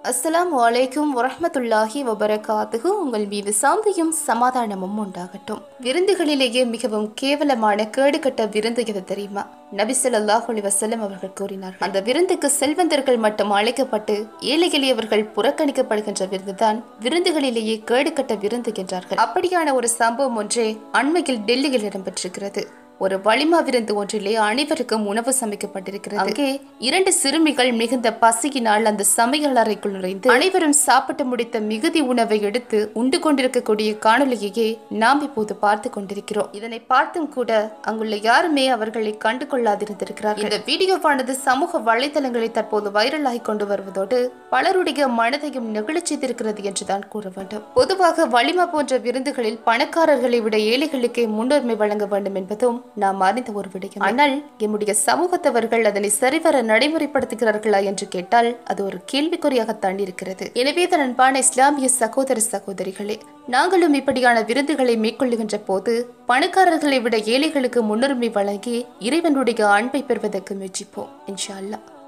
அஸ்ஸலாமு அலைக்கும் வரஹ்மத்துல்லாஹி வபரகாத்துஹு உங்கள் மீது சாந்தியும் சமாதானமும் உண்டாகட்டும் விருந்துகளிலேயே மிகவும் கேவலமான கேடுகட்ட விருந்து எது தெரியுமா நபி ஸல்லல்லாஹு அலைஹி வஸல்லம் அவர்கள் கூறினார்கள் அந்த விருந்துக்கு செல்வந்தர்கள் மட்டும் அழைக்கப்பட்டு ஏழை எளியவர்கள் புறக்கணிக்கப்படுகின்ற விருந்துதான் விருந்துகளிலேயே கேடுகட்ட விருந்து என்றார்கள் அப்படியான ஒரு சம்பவம் ஒன்றே அண்மையில் டெல்லியில் இடம்பெற்றிருக்கிறது ஒரு வளிமா விருந்து ஒன்றிலே அனைவருக்கும் உணவு சமைக்கப்பட்டிருக்கிறது அங்கே இரண்டு சிறுமிகள் மிகுந்த பசியினால் அந்த சமையல் அறைக்குள் நுழைந்து அனைவரும் சாப்பிட்டு முடித்த மிகுதி உணவை எடுத்து உண்டு கொண்டிருக்கக்கூடிய காணொலியையே நாம் இப்போது பார்த்து கொண்டிருக்கிறோம் இதனை பார்த்தும் கூட அங்குள்ள யாருமே அவர்களை கண்டு கொள்ளாதிருந்திருக்கிறார்கள் இந்த வீடியோவானது சமூக வலைதளங்களில் தற்போது வைரலாகி கொண்டு வருவதோடு பலருடைய மனதையும் நெகிழச் செய்திருக்கிறது என்றுதான் கூற வேண்டும் பொதுவாக வளிமா போன்ற விருந்துகளில் பணக்காரர்களை விட ஏழைகளுக்கே முன்னுரிமை வழங்க வேண்டும் என்பதும் நாம் அறிந்த ஒரு விடயம் ஆனால் எம்முடைய சமூகத்தவர்கள் அதனை சரிவர நடைமுறைப்படுத்துகிறார்களா என்று கேட்டால் அது ஒரு கேள்விக்குறியாகத்தான் இருக்கிறது எனவே தன் அன்பான இஸ்லாமிய சகோதர சகோதரிகளே நாங்களும் இப்படியான விருந்துகளை மேற்கொள்ளுகின்ற போது பணக்காரர்களை விட ஏழைகளுக்கு முன்னுரிமை வழங்கி இறைவனுடைய அன்பை பெறுவதற்கு முயற்சிப்போம் இன்ஷா அல்லாஹ்